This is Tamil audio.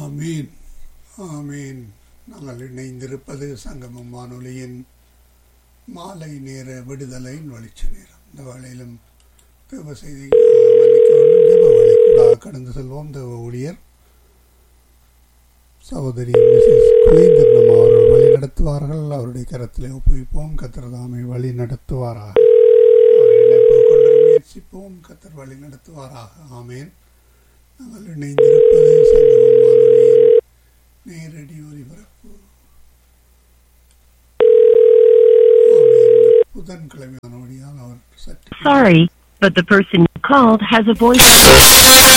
ஆமீன் ஆமீன் நாங்கள் இணைந்திருப்பது சங்கமம் வானொலியின் மாலை நேர விடுதலையின் வெளிச்ச நேரம் இந்த வேளையிலும் தேவ செய்தி மன்னிக்க வேண்டும் தேவ வேலைக்கூடாக கடந்து செல்வோம் தேவ ஊழியர் சகோதரி மிஸ்ஸஸ் குலேந்திரனம் அவர்கள் வழி நடத்துவார்கள் அவருடைய கரத்திலே ஒப்புவிப்போம் கத்தர் தாமை வழி நடத்துவாராக அவரை இணைப்பு கொண்டு முயற்சிப்போம் கத்தர் வழி நடத்துவாராக ஆமேன் நாங்கள் இணைந்திருப்பது சங்கமம் வானொலியின் நேரடி ஒலிபரப்பு ஆமேன் இந்த புதன்கிழமையான வழியால் அவர் சற்று Sorry, but the person you called has a voice.